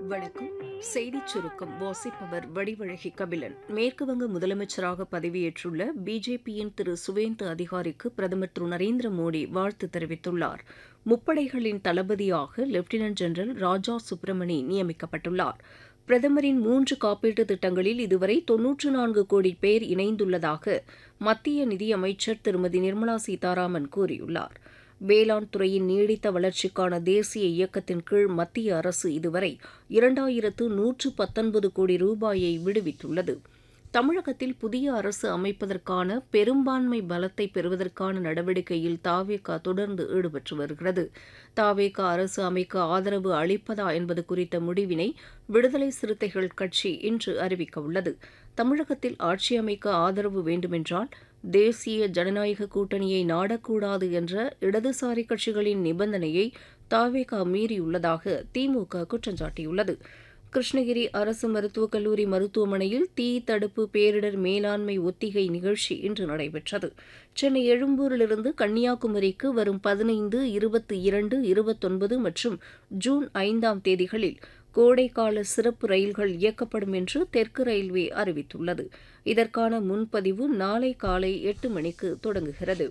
வணக்கம் செய்திச் சுருக்கம் வாசிப்பவர் வடிவழகி கபிலன் மேற்குவங்க முதலமைச்சராக பதவியேற்றுள்ள பிஜேபியின் திரு சுவேந்து அதிகாரிக்கு பிரதமர் திரு நரேந்திர மோடி வாழ்த்து தெரிவித்துள்ளார் முப்படைகளின் தளபதியாக லெப்டினன்ட் ஜெனரல் ராஜா சுப்பிரமணி நியமிக்கப்பட்டுள்ளார் பிரதமரின் மூன்று காப்பீட்டு திட்டங்களில் இதுவரை தொன்னூற்று நான்கு கோடி பேர் இணைந்துள்ளதாக மத்திய நிதியமைச்சர் திருமதி நிர்மலா சீதாராமன் கூறியுள்ளார் வேளாண் துறையின் நீடித்த வளர்ச்சிக்கான தேசிய இயக்கத்தின் கீழ் மத்திய அரசு இதுவரை இரண்டாயிரத்து நூற்று பத்தொன்பது கோடி ரூபாயை விடுவித்துள்ளது தமிழகத்தில் புதிய அரசு அமைப்பதற்கான பெரும்பான்மை பலத்தை பெறுவதற்கான நடவடிக்கையில் தாவேகா தொடர்ந்து ஈடுபட்டு வருகிறது தாவேகா அரசு அமைக்க ஆதரவு அளிப்பதா என்பது குறித்த முடிவினை விடுதலை சிறுத்தைகள் கட்சி இன்று அறிவிக்க உள்ளது தமிழகத்தில் ஆட்சி அமைக்க ஆதரவு வேண்டுமென்றால் தேசிய ஜனநாயக கூட்டணியை நாடக்கூடாது என்ற இடதுசாரி கட்சிகளின் நிபந்தனையை தாவேகா மீறியுள்ளதாக திமுக குற்றம் சாட்டியுள்ளது கிருஷ்ணகிரி அரசு மருத்துவக் கல்லூரி மருத்துவமனையில் தீ தடுப்பு பேரிடர் மேலாண்மை ஒத்திகை நிகழ்ச்சி இன்று நடைபெற்றது சென்னை எழும்பூரிலிருந்து கன்னியாகுமரிக்கு வரும் பதினைந்து இருபத்தி இரண்டு இருபத்தொன்பது மற்றும் ஜூன் ஐந்தாம் தேதிகளில் கோடைக்கால சிறப்பு ரயில்கள் இயக்கப்படும் என்று தெற்கு ரயில்வே அறிவித்துள்ளது இதற்கான முன்பதிவு நாளை காலை எட்டு மணிக்கு தொடங்குகிறது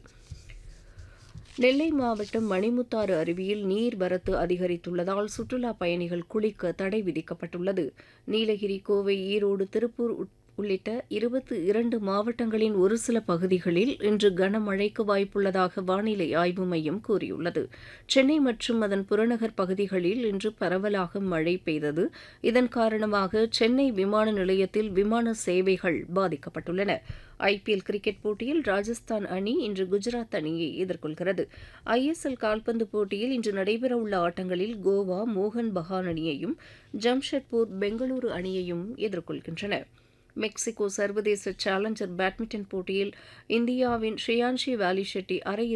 நெல்லை மாவட்டம் மணிமுத்தாறு அருவியில் நீர்வரத்து அதிகரித்துள்ளதால் சுற்றுலாப் பயணிகள் குளிக்க தடை விதிக்கப்பட்டுள்ளது நீலகிரி கோவை ஈரோடு திருப்பூர் உள்ளிட்ட இருபத்தி இரண்டு மாவட்டங்களின் ஒரு சில பகுதிகளில் இன்று கனமழைக்கு வாய்ப்புள்ளதாக வானிலை ஆய்வு மையம் கூறியுள்ளது சென்னை மற்றும் அதன் புறநகர் பகுதிகளில் இன்று பரவலாக மழை பெய்தது இதன் காரணமாக சென்னை விமான நிலையத்தில் விமான சேவைகள் பாதிக்கப்பட்டுள்ளன ஐபிஎல் கிரிக்கெட் போட்டியில் ராஜஸ்தான் அணி இன்று குஜராத் அணியை எதிர்கொள்கிறது ஐஎஸ்எல் கால்பந்து போட்டியில் இன்று நடைபெறவுள்ள ஆட்டங்களில் கோவா மோகன் பகான் அணியையும் ஜம்ஷெட்பூர் பெங்களூரு அணியையும் எதிர்கொள்கின்றன மெக்சிகோ சர்வதேச சேலஞ்சர் பேட்மிண்டன் போட்டியில் இந்தியாவின் ஷ்ரியான்ஷி வேலி ஷெட்டி அரை